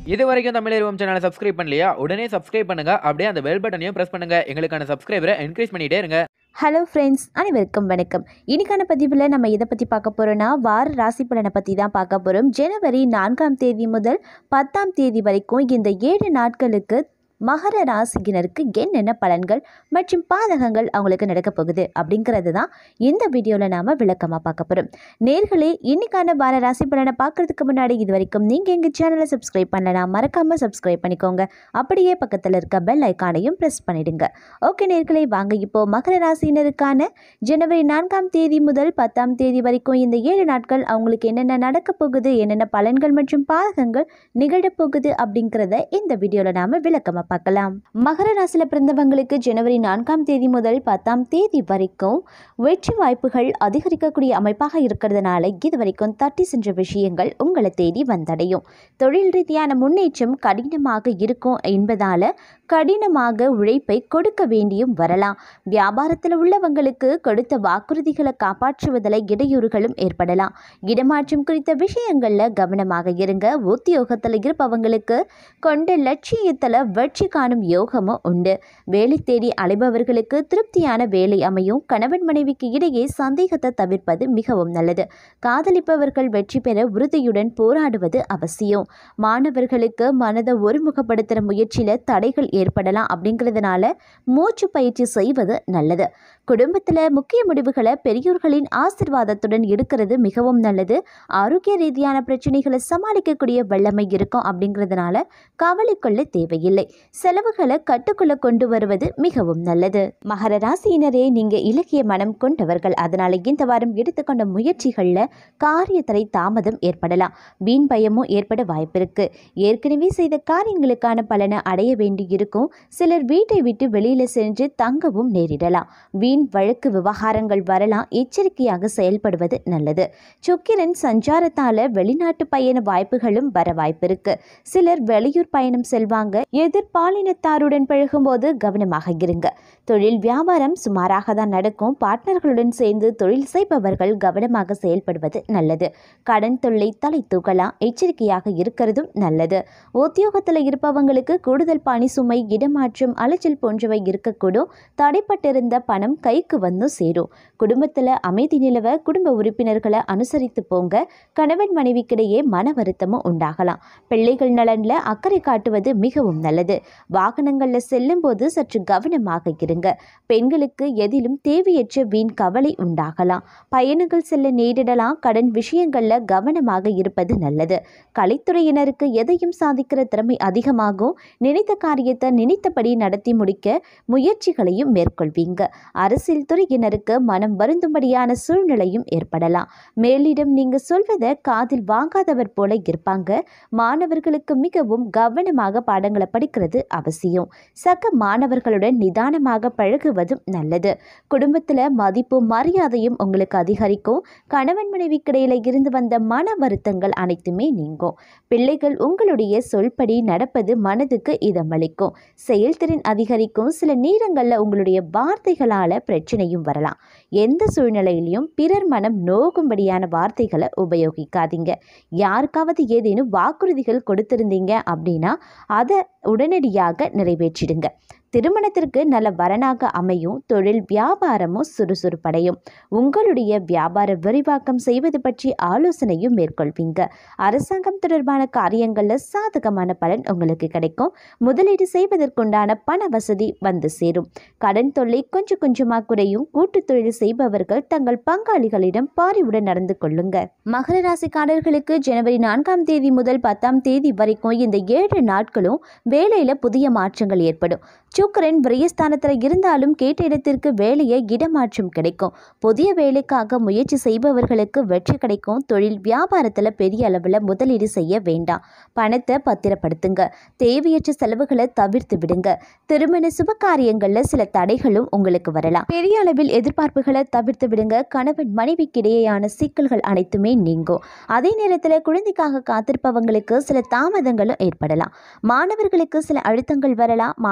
இது வரைக்கும் தமிழ் சேனலை சப்ஸ்கிரைப் பண்ணலையா உடனே சப்ஸ்கிரைப் பண்ணுங்க அப்படியே அந்த பெல் பட்டனையும் பிரஸ் பண்ணுங்க எங்களுக்கான சப்ஸ்கிரைபரை என்கரேஜ் பண்ணிட்டே இருங்க ஹலோ ஃப்ரெண்ட்ஸ் அனைவருக்கும் வணக்கம் இன்னைக்கான பதிவில் நம்ம எதை பற்றி பார்க்க போகிறோன்னா வார ராசி பலனை பற்றி தான் பார்க்க போகிறோம் ஜனவரி நான்காம் தேதி முதல் பத்தாம் தேதி வரைக்கும் இந்த ஏழு நாட்களுக்கு மகர ராசியினருக்கு என்னென்ன பலன்கள் மற்றும் பாதகங்கள் அவங்களுக்கு நடக்க போகுது அப்படிங்கிறது தான் இந்த வீடியோவில் நாம் விளக்கமாக பார்க்க போகிறோம் நேர்களே இன்னைக்கான வார ராசி பலனை பார்க்கறதுக்கு முன்னாடி இது வரைக்கும் நீங்கள் எங்கள் சேனலை சப்ஸ்கிரைப் பண்ணலாம் மறக்காமல் சப்ஸ்கிரைப் பண்ணிக்கோங்க அப்படியே பக்கத்தில் இருக்க பெல் ஐக்கானையும் ப்ரெஸ் பண்ணிடுங்க ஓகே நேர்களே வாங்க இப்போ மகர ராசியினருக்கான ஜனவரி நான்காம் தேதி முதல் பத்தாம் தேதி வரைக்கும் இந்த ஏழு நாட்கள் அவங்களுக்கு என்னென்ன நடக்க போகுது என்னென்ன பலன்கள் மற்றும் பாதகங்கள் நிகழப் போகுது அப்படிங்கிறத இந்த வீடியோவில் நாம விளக்கமாக பார்க்கலாம் மகர ராசியில் பிறந்தவங்களுக்கு ஜனவரி நான்காம் தேதி முதல் பத்தாம் தேதி வரைக்கும் வெற்றி வாய்ப்புகள் அதிகரிக்கக்கூடிய அமைப்பாக இருக்கிறதுனால இது வரைக்கும் தட்டி சென்ற விஷயங்கள் உங்களை தேடி வந்தடையும் தொழில் ரீதியான முன்னேற்றம் கடினமாக இருக்கும் என்பதால கடினமாக உழைப்பை கொடுக்க வேண்டியும் வரலாம் வியாபாரத்தில் உள்ளவங்களுக்கு கொடுத்த வாக்குறுதிகளை காப்பாற்றுவதில் இடையூறுகளும் ஏற்படலாம் இடமாற்றம் குறித்த விஷயங்களில் கவனமாக இருங்க உத்தியோகத்தில் இருப்பவங்களுக்கு கொண்ட லட்சியத்தில் வெற்றி காணும் யோகமும் உண்டு வேலை தேடி அலைபவர்களுக்கு திருப்தியான வேலை அமையும் கணவன் மனைவிக்கு இடையே சந்தேகத்தை தவிர்ப்பது மிகவும் நல்லது காதலிப்பவர்கள் வெற்றி பெற உறுதியுடன் போராடுவது அவசியம் மாணவர்களுக்கு மனதை ஒருமுகப்படுத்துகிற முயற்சியில் தடைகள் ஏற்படலாம் அப்படிங்கிறதுனால மூச்சு பயிற்சி செய்வது நல்லது குடும்பத்தில் முக்கிய முடிவுகளை பெரியோர்களின் ஆசிர்வாதத்துடன் எடுக்கிறது மிகவும் நல்லது ஆரோக்கிய ரீதியான பிரச்சனைகளை சமாளிக்கக்கூடிய வல்லமை இருக்கும் அப்படிங்கிறதுனால கவலை கொள்ள தேவையில்லை செலவுகளை கட்டுக்குள்ள கொண்டு வருவது மிகவும் நல்லது மகர ராசியினரே நீங்க இலக்கிய மனம் கொண்டவர்கள் அதனால இந்த வாரம் எடுத்துக்கொண்ட முயற்சிகளில் காரியத்தரை தாமதம் ஏற்படலாம் வீண் பயமும் ஏற்பட வாய்ப்பிருக்கு ஏற்கனவே செய்த காரியங்களுக்கான பலனை அடைய வேண்டியிருக்கும் சிலர் வீட்டை விட்டு வெளியில சென்று தங்கவும் நேரிடலாம் வீண் வழக்கு விவகாரங்கள் வரலாம் எச்சரிக்கையாக செயல்படுவது நல்லது சுக்கிரன் சஞ்சாரத்தால வெளிநாட்டு பயண வாய்ப்புகளும் வர வாய்ப்பிருக்கு சிலர் வெளியூர் பயணம் செல்வாங்க எதிர்பாலினத்தாருடன் பழகும்போது கவனமாக இருங்க தொழில் வியாபாரம் சுமாராக தான் நடக்கும் பார்ட்னர்களுடன் சேர்ந்து தொழில் செய்பவர்கள் கவனமாக செயல்படுவது நல்லது கடன் தொல்லை தலை தூக்கலாம் எச்சரிக்கையாக இருக்கிறதும் நல்லது உத்தியோகத்தில் இருப்பவங்களுக்கு கூடுதல் பணி சுமை இடமாற்றம் அலைச்சல் போன்றவை இருக்கக்கூடும் தடைப்பட்டிருந்த பணம் கைக்கு வந்து சேரும் குடும்பத்தில் அமைதி நிலவ குடும்ப உறுப்பினர்களை அனுசரித்து போங்க கணவன் மனைவிக்கிடையே மன வருத்தமும் உண்டாகலாம் பிள்ளைகள் நலனில் அக்கறை காட்டுவது மிகவும் நல்லது வாகனங்களில் செல்லும்போது சற்று கவனமாக இருங்க பெண்களுக்கு எதிலும் தேவையற்ற வீண் கவலை உண்டாகலாம் பயணங்கள் செல்ல நேரிடலாம் கடன் விஷயங்களில் கவனமாக இருப்பது நல்லது கலைத்துறையினருக்கு எதையும் சாதிக்கிற திறமை அதிகமாகும் நினைத்த காரியத்தை நினைத்தபடி நடத்தி முடிக்க முயற்சிகளையும் மேற்கொள்வீங்க அரசியல் துறையினருக்கு மனம் வருந்தும்படியான சூழ்நிலையும் ஏற்படலாம் மேலிடம் நீங்க சொல்வதை காதில் வாங்காதவர் போல இருப்பாங்க மாணவர்களுக்கு மிகவும் கவனமாக பாடங்களை படிக்கிறது அவசியம் சக மாணவர்களுடன் நிதானமாக பழகுவதும் நல்லது குடும்பத்தில் மதிப்பும் மரியாதையும் உங்களுக்கு அதிகரிக்கும் கணவன் மனைவிக்கிடையில இருந்து வந்த மன வருத்தங்கள் அனைத்துமே நீங்கும் பிள்ளைகள் உங்களுடைய சொல்படி நடப்பது மனதுக்கு இதமளிக்கும் செயல்திறன் அதிகரிக்கும் சில நேரங்களில் உங்களுடைய வார்த்தைகளால் பிரச்சனையும் வரலாம் எந்த சூழ்நிலையிலையும் பிறர் மனம் நோகும்படியான வார்த்தைகளை உபயோகிக்காதீங்க யாருக்காவது ஏதேனும் வாக்குறுதிகள் கொடுத்திருந்தீங்க அப்படின்னா அதை உடனடியாக நிறைவேற்றிடுங்க திருமணத்திற்கு நல்ல வரனாக அமையும் தொழில் வியாபாரமும் சுறுசுறுப்படையும் உங்களுடைய வியாபார விரிவாக்கம் செய்வது பற்றி ஆலோசனையும் மேற்கொள்வீங்க அரசாங்கம் தொடர்பான காரியங்களில் சாதகமான பலன் உங்களுக்கு கிடைக்கும் முதலீடு செய்வதற்குண்டான பண வசதி வந்து சேரும் கடன் தொல்லை கொஞ்சம் கொஞ்சமாக குறையும் கூட்டு தொழில் செய்பவர்கள் தங்கள் பங்காளிகளிடம் பாரிவுடன் நடந்து கொள்ளுங்க மகர ராசிக்காரர்களுக்கு ஜனவரி நான்காம் தேதி முதல் பத்தாம் தேதி வரைக்கும் இந்த ஏழு நாட்களும் வேலையில புதிய மாற்றங்கள் ஏற்படும் சுக்கரன் விரயஸ்தானத்தில் இருந்தாலும் கேட்ட இடத்திற்கு வேலையை இடமாற்றம் கிடைக்கும் புதிய வேலைக்காக முயற்சி செய்பவர்களுக்கு வெற்றி கிடைக்கும் தொழில் வியாபாரத்தில் பெரிய அளவில் முதலீடு செய்ய வேண்டாம் பணத்தை பத்திரப்படுத்துங்க தேவையற்ற செலவுகளை தவிர்த்து விடுங்க திருமண சுபகாரியங்களில் சில தடைகளும் உங்களுக்கு வரலாம் பெரிய அளவில் எதிர்பார்ப்புகளை தவிர்த்து விடுங்க கணவன் மனைவிக்கிடையேயான சிக்கல்கள் அனைத்துமே நீங்கும் அதே நேரத்தில் குழந்தைக்காக காத்திருப்பவங்களுக்கு சில தாமதங்களும் ஏற்படலாம் மாணவர்களுக்கு சில அழுத்தங்கள் வரலாம் மாணவர்களுக்கு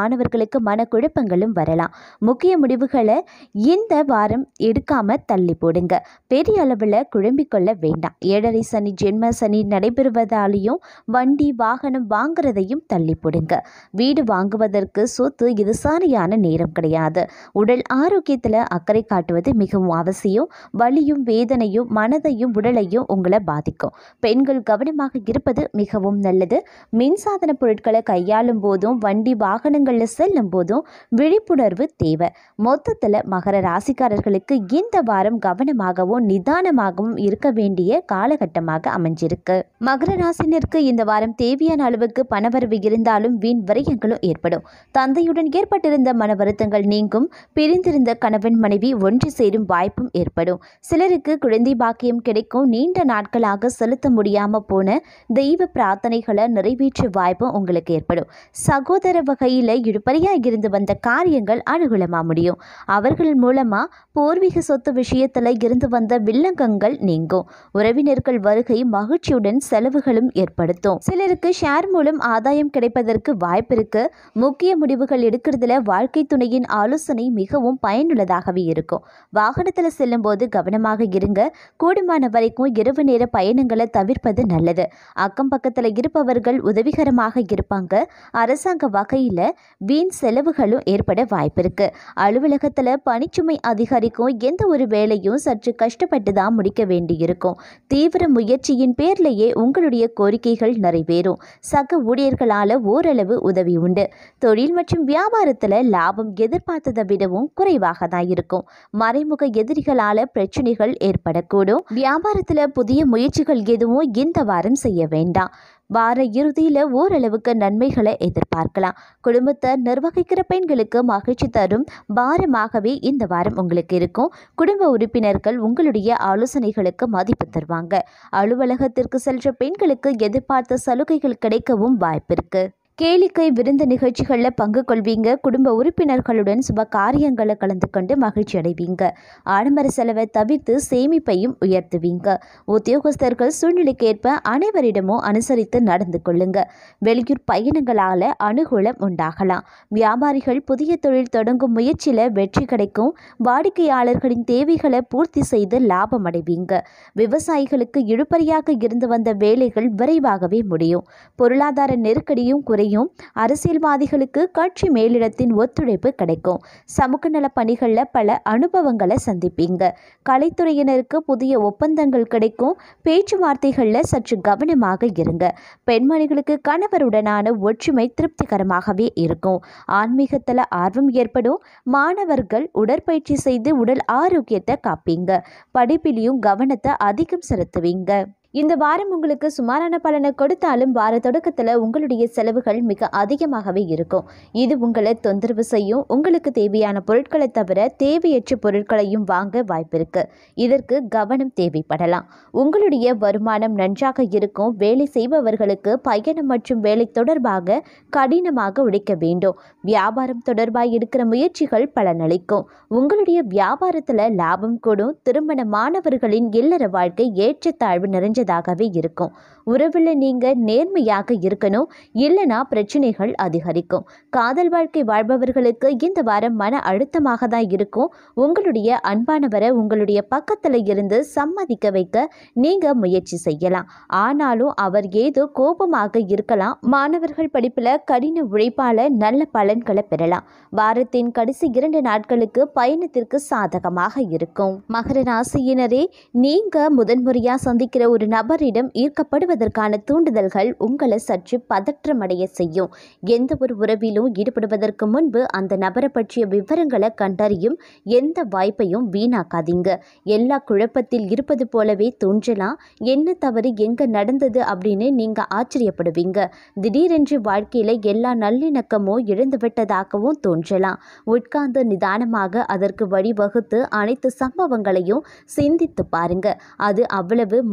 உங்களுக்கு மனக்குழப்பங்களும் வரலாம் முக்கிய முடிவுகளை இந்த வாரம் எடுக்காம தள்ளி போடுங்க பெரிய அளவில் குழம்பிக் கொள்ள வேண்டாம் ஏழரை சனி ஜென்ம சனி நடைபெறுவதாலையும் வண்டி வாகனம் வாங்குறதையும் தள்ளி போடுங்க வீடு வாங்குவதற்கு சொத்து இது சரியான நேரம் கிடையாது உடல் ஆரோக்கியத்தில் அக்கறை காட்டுவது மிகவும் அவசியம் வலியும் வேதனையும் மனதையும் உடலையும் உங்களை பாதிக்கும் பெண்கள் கவனமாக இருப்பது மிகவும் நல்லது மின்சாதன பொருட்களை கையாளும் போதும் வண்டி வாகனங்களில் செல்லும் போதும் விழிப்புணர்வு தேவை மொத்தத்தில் மகர ராசிக்காரர்களுக்கு இந்த வாரம் கவனமாகவும் நிதானமாகவும் இருக்க வேண்டிய காலகட்டமாக அமைஞ்சிருக்கு மகர ராசினருக்கு இந்த வாரம் தேவையான அளவுக்கு பணவரவு இருந்தாலும் வீண் விரயங்களும் ஏற்படும் தந்தையுடன் ஏற்பட்டிருந்த மன வருத்தங்கள் நீங்கும் பிரிந்திருந்த கணவன் மனைவி ஒன்று சேரும் வாய்ப்பும் ஏற்படும் சிலருக்கு குழந்தை பாக்கியம் கிடைக்கும் நீண்ட நாட்களாக செலுத்த முடியாம போன தெய்வ பிரார்த்தனைகளை நிறைவேற்ற வாய்ப்பும் உங்களுக்கு ஏற்படும் சகோதர வகையில் இழுபறியாக இருந்து வந்த காரியங்கள் அனுகூலமாக முடியும் அவர்கள் மூலமா பூர்வீக சொத்து விஷயத்தில் இருந்து வந்த வில்லங்கங்கள் நீங்கும் உறவினர்கள் வருகை மகிழ்ச்சியுடன் செலவுகளும் ஏற்படுத்தும் சிலருக்கு ஷேர் மூலம் ஆதாயம் கிடைப்பதற்கு வாய்ப்பு இருக்கு முக்கிய முடிவுகள் எடுக்கிறதுல வாழ்க்கை துணையின் ஆலோசனை மிகவும் பயனுள்ளதாகவே இருக்கும் வாகனத்தில் செல்லும்போது கவனமாக இருங்க கூடுமான வரைக்கும் இரவு நேர பயணங்களை தவிர்ப்பது நல்லது அக்கம் பக்கத்தில் இருப்பவர்கள் உதவிகரமாக இருப்பாங்க அரசாங்க வகையில் வீண் செலவுகளும் ஏற்பட வாய்ப்பு இருக்கு அலுவலகத்தில் பணிச்சுமை அதிகரிக்கும் எந்த ஒரு வேலையும் சற்று கஷ்டப்பட்டு தான் முடிக்க வேண்டியிருக்கும் தீவிர முயற்சியின் பேர்லேயே உங்களுடைய கோரிக்கைகள் நிறைவேறும் சக ஊழியர்களால் ஓரளவு உதவி உண்டு தொழில் மற்றும் வியாபாரத்தில் லாபம் எதிர்பார்த்ததை விடவும் குறைவாக தான் இருக்கும் மறைமுக எதிரிகளால் பிரச்சனைகள் ஏற்படக்கூடும் வியாபாரத்தில் புதிய முயற்சிகள் எதுவும் இந்த வாரம் செய்ய வேண்டாம் வார இறுதியில் ஓரளவுக்கு நன்மைகளை எதிர்பார்க்கலாம் குடும்பத்தை நிர்வகிக்கிற பெண்களுக்கு மகிழ்ச்சி தரும் வாரமாகவே இந்த வாரம் உங்களுக்கு இருக்கும் குடும்ப உறுப்பினர்கள் உங்களுடைய ஆலோசனைகளுக்கு மதிப்பு தருவாங்க அலுவலகத்திற்கு சென்ற பெண்களுக்கு எதிர்பார்த்த சலுகைகள் கிடைக்கவும் வாய்ப்பிருக்கு கேளிக்கை விருந்து நிகழ்ச்சிகளில் பங்கு கொள்வீங்க குடும்ப உறுப்பினர்களுடன் சுப காரியங்களை கலந்து கொண்டு மகிழ்ச்சி அடைவீங்க ஆடம்பர செலவை தவிர்த்து சேமிப்பையும் உயர்த்துவீங்க உத்தியோகஸ்தர்கள் சூழ்நிலைக்கேற்ப அனைவரிடமும் அனுசரித்து நடந்து கொள்ளுங்க வெளியூர் பயணங்களால் அனுகூலம் உண்டாகலாம் வியாபாரிகள் புதிய தொழில் தொடங்கும் முயற்சியில் வெற்றி கிடைக்கும் வாடிக்கையாளர்களின் தேவைகளை பூர்த்தி செய்து லாபம் அடைவீங்க விவசாயிகளுக்கு இழுபறியாக இருந்து வந்த வேலைகள் விரைவாகவே முடியும் பொருளாதார நெருக்கடியும் குறையும் அரசியல்வாதிகளுக்கு கட்சி மேலிடத்தின் ஒத்துழைப்பு கிடைக்கும் சமூக நல பணிகளில் பல அனுபவங்களை சந்திப்பீங்க கலைத்துறையினருக்கு புதிய ஒப்பந்தங்கள் கிடைக்கும் பேச்சுவார்த்தைகளில் சற்று கவனமாக இருங்க பெண்மணிகளுக்கு கணவருடனான ஒற்றுமை திருப்திகரமாகவே இருக்கும் ஆன்மீகத்தில் ஆர்வம் ஏற்படும் மாணவர்கள் உடற்பயிற்சி செய்து உடல் ஆரோக்கியத்தை காப்பீங்க படிப்பிலையும் கவனத்தை அதிகம் செலுத்துவீங்க இந்த வாரம் உங்களுக்கு சுமாரான பலனை கொடுத்தாலும் வார தொடக்கத்தில் உங்களுடைய செலவுகள் மிக அதிகமாகவே இருக்கும் இது உங்களை தொந்தரவு செய்யும் உங்களுக்கு தேவையான பொருட்களை தவிர தேவையற்ற பொருட்களையும் வாங்க வாய்ப்பிருக்கு இதற்கு கவனம் தேவைப்படலாம் உங்களுடைய வருமானம் நன்றாக இருக்கும் வேலை செய்பவர்களுக்கு பயணம் மற்றும் வேலை தொடர்பாக கடினமாக உழைக்க வேண்டும் வியாபாரம் தொடர்பாக எடுக்கிற முயற்சிகள் பலனளிக்கும் உங்களுடைய வியாபாரத்தில் லாபம் கூடும் திருமணமானவர்களின் இல்லற வாழ்க்கை ஏற்றத்தாழ்வு நிறைஞ்சதாகவே இருக்கும் உறவில் நீங்கள் நேர்மையாக இருக்கணும் இல்லைனா பிரச்சனைகள் அதிகரிக்கும் காதல் வாழ்க்கை வாழ்பவர்களுக்கு இந்த வாரம் மன அழுத்தமாக தான் இருக்கும் உங்களுடைய அன்பானவரை உங்களுடைய பக்கத்தில் இருந்து சம்மதிக்க வைக்க நீங்கள் முயற்சி செய்யலாம் ஆனாலும் அவர் ஏதோ கோபமாக இருக்கலாம் மாணவர்கள் படிப்பில் கடின உழைப்பால் நல்ல பலன்களை பெறலாம் வாரத்தின் கடைசி இரண்டு நாட்களுக்கு பயணத்திற்கு சாதகமாக இருக்கும் மகர ராசியினரே நீங்கள் முதன்முறையாக சந்திக்கிற ஒரு நபரிடம் ஈர்க்கப்படுவதற்கான தூண்டுதல்கள் உங்களை சற்று பதற்றமடைய செய்யும் எந்த ஒரு உறவிலும் ஈடுபடுவதற்கு முன்பு அந்த நபரை பற்றிய விவரங்களை கண்டறியும் எந்த வாய்ப்பையும் வீணாக்காதீங்க எல்லா குழப்பத்தில் இருப்பது போலவே தோன்றலாம் என்ன தவறு எங்க நடந்தது அப்படின்னு நீங்க ஆச்சரியப்படுவீங்க திடீரென்று வாழ்க்கையில எல்லா நல்லிணக்கமும் இழந்துவிட்டதாகவும் தோன்றலாம் உட்கார்ந்து நிதானமாக அதற்கு வழிவகுத்து அனைத்து சம்பவங்களையும் சிந்தித்து பாருங்க அது அவ்வளவு மோசமான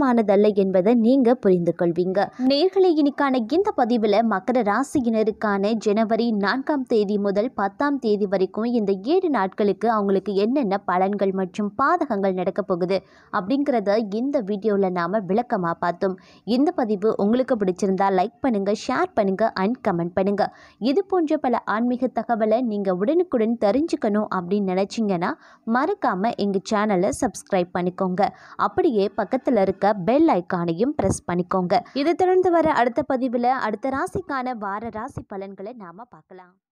முக்கியமானதல்ல என்பதை நீங்க புரிந்து கொள்வீங்க நேர்களை இன்னைக்கான இந்த பதிவில் மகர ராசியினருக்கான ஜனவரி நான்காம் தேதி முதல் பத்தாம் தேதி வரைக்கும் இந்த ஏழு நாட்களுக்கு அவங்களுக்கு என்னென்ன பலன்கள் மற்றும் பாதகங்கள் நடக்க போகுது அப்படிங்கிறத இந்த வீடியோவில் நாம் விளக்கமாக பார்த்தோம் இந்த பதிவு உங்களுக்கு பிடிச்சிருந்தா லைக் பண்ணுங்க ஷேர் பண்ணுங்க அண்ட் கமெண்ட் பண்ணுங்க இது போன்ற பல ஆன்மீக தகவலை நீங்கள் உடனுக்குடன் தெரிஞ்சுக்கணும் அப்படின்னு நினச்சிங்கன்னா மறக்காம எங்கள் சேனலை சப்ஸ்கிரைப் பண்ணிக்கோங்க அப்படியே பக்கத்தில் இருக்க பெல் ஐக்கானையும் ப்ரெஸ் பண்ணிக்கோங்க இதை தொடர்ந்து வர அடுத்த பதிவில் அடுத்த ராசிக்கான வார ராசி பலன்களை நாம் பார்க்கலாம்